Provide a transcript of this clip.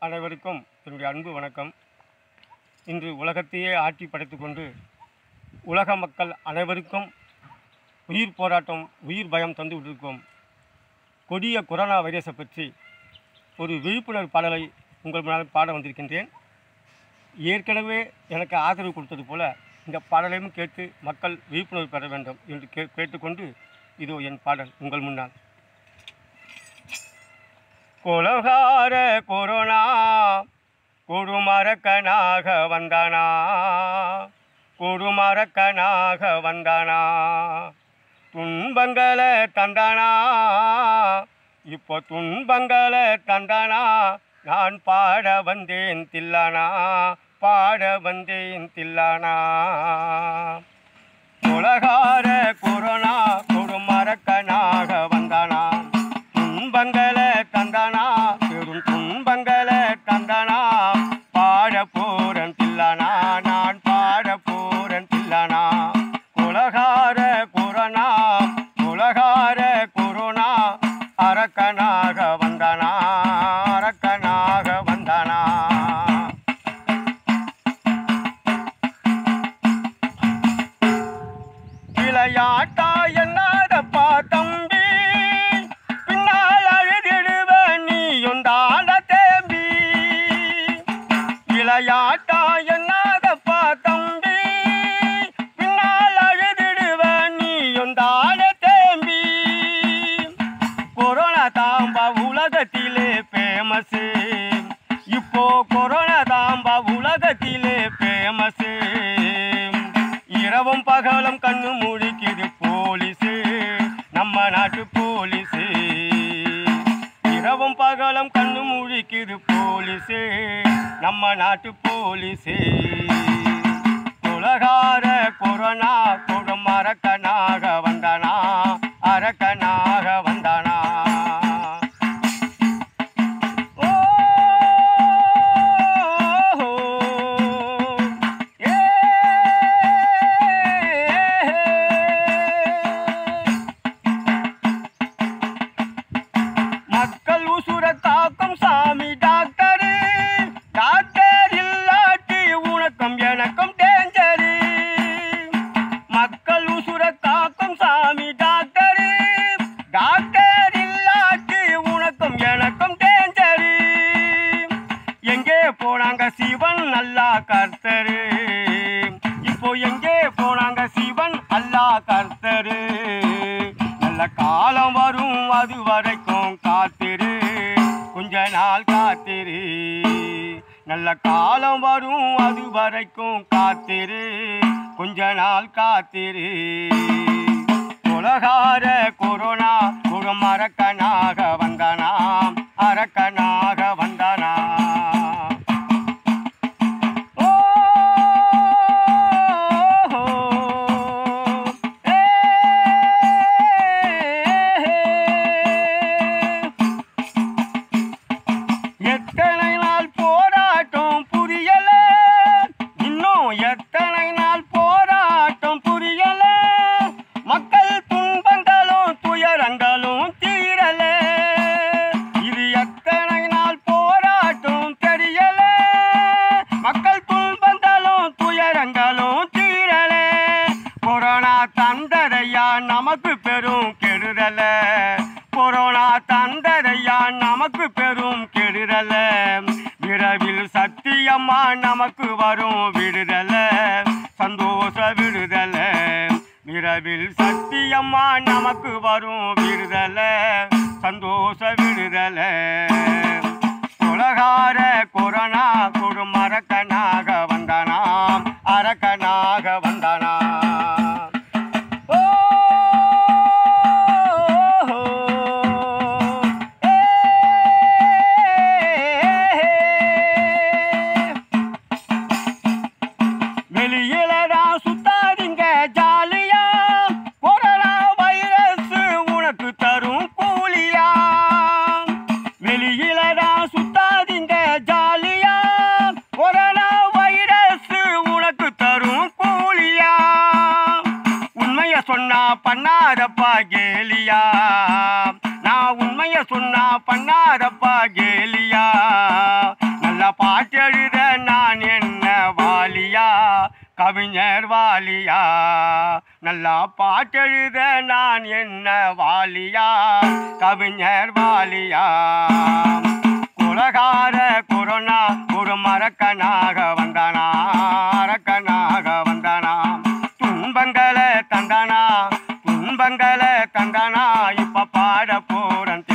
அனைவருக்கும் என்னுடைய அன்பு வணக்கம் இன்று உலகத்தையே ஆட்டி படைத்து கொண்டு உலக மக்கள் அனைவருக்கும் உயிர் போராட்டம் உயிர் பயம் தந்து விட்டிருக்கோம் கொடிய கொரோனா வைரஸை பற்றி ஒரு விழிப்புணர்வு பாடலை உங்கள் முன்னால் பாட வந்திருக்கின்றேன் ஏற்கனவே எனக்கு ஆதரவு கொடுத்தது போல இந்த பாடலையும் கேட்டு மக்கள் விழிப்புணர்வு பெற வேண்டும் என்று கே கேட்டுக்கொண்டு இதோ என் பாடல் உங்கள் முன்னால் கொலகார கொரோனா குடுமரக்கனாக வந்தானா குடுமரக்கனாக வந்தானா துன்பங்களை தந்தானா இப்போ துன்பங்களை தந்தானா நான் பாட வந்தேன் தில்லானா பாட வந்தேன் தில்லானா உலகார கொரோனா குடுமரக்கனாக வந்தானா துன்பங்களை தந்தானா பெரும் துன்பங்களை தந்தானா பாட போறன் தில்லானா நான் பாட போறன் தில்லானா உலகார கொரோனா உலகார கொரோனா அரக்கனாக வந்தானா அரக்கனாக வந்தானா விளையாட்டா என்னாதப்பா தம்பி பின்னால் அழுதிடுவ நீயும் தாண்ட தேம்பி விளையாட்டா என்னாதப்பா தம்பி பின்னால் அழுதிடுவ நீயும் தாண்ட தேம்பி கொரோனா தாம்பா உலகத்திலே ஃபேமஸு இப்போ கொரோனா தாம்பா உலகத்திலே ஃபேமஸு இரவும் பகலும் கண்ணு முழிக்குது போலீஸு நம்ம நாட்டு போலீஸு இரவும் பகலும் கண்ணு முழிக்குது போலீஸு நம்ம நாட்டு போலீஸு உலகார கொரோனா கொடும் அரக்கனாக வந்தானா அரக்கனாக வந்தானா ஓ ஏ மக்கள் உசுர தாக்கும் சாமி டாக்டரு டாக்டர் இல்லாட்டி உனக்கும் எனக்கும் டேஞ்சரு மக்கள் உசுர காக்கும் சாமி டாக்டரு டாக்டர் இல்லாட்டி உனக்கும் எனக்கும் டேஞ்சரு எங்கே போனாங்க சிவன் நல்லா கர்த்தரு இப்போ எங்கே போனாங்க சிவன் அல்லா கர்த்தரு நல்ல காலம் வரும் அது வரைக்கும் காத்திரு கொஞ்ச நாள் காத்திரு நல்ல காலம் வரும் அது வரைக்கும் காத்திரு கொஞ்ச நாள் காத்திரு உலகார கொரோனா குடும் அரக்கனாக வந்தானா அரக்கனாக வந்தானா ஓ ஏ எத்தனை நாள் போராட்டம் புரியல இன்னும் எத்தனை நாள் போராட்டம் புரியல மக்கள் துன்பங்களும் துயரங்களும் தீரல இது எத்தனை நாள் போராட்டம் தெரியல மக்கள் துன்பங்களும் துயரங்களும் தீரல கொரோனா தந்ததையா நமக்கு பெரும் கெடுதல கொரோனா தந்ததையா நமக்கு பெரும் கெடுதல விரைவில் சத்தியம்மா நமக்கு வரும் விடுதல சந்தோஷ விடுதல விரைவில் சத்தியம்மா நமக்கு வரும் விடுதல சந்தோஷ விடுதல உலகார கொரோனா கொடும் அரக்கனாக வந்தானாம் அரக்கனாக வந்தானா ஓ வெளியில தான் சுத்தாதீங்க ஜாலியா கொரோனா வைரஸ் உனக்கு தரும் கூலியா வெளியில தான் சுத்தாதீங்க ஜாலியா கொரோனா வைரஸ் உனக்கு தரும் கூலியா உண்மைய சொன்னா பண்ணாதப்பா கேலியா நான் உண்மைய சொன்னா பண்ணாதப்பா கேலியா பாட்டெழுத நான் என்ன வாலியா கவிஞர் வாலியா நல்லா பாட்டெழுத நான் என்ன வாலியா கவிஞர் வாலியா குலகார கொரோனா ஒரு மரக்கனாக வந்தானா அரக்கனாக வந்தானா துன்பங்களை தந்தானா துன்பங்களை தந்தானா இப்ப பாட போறன்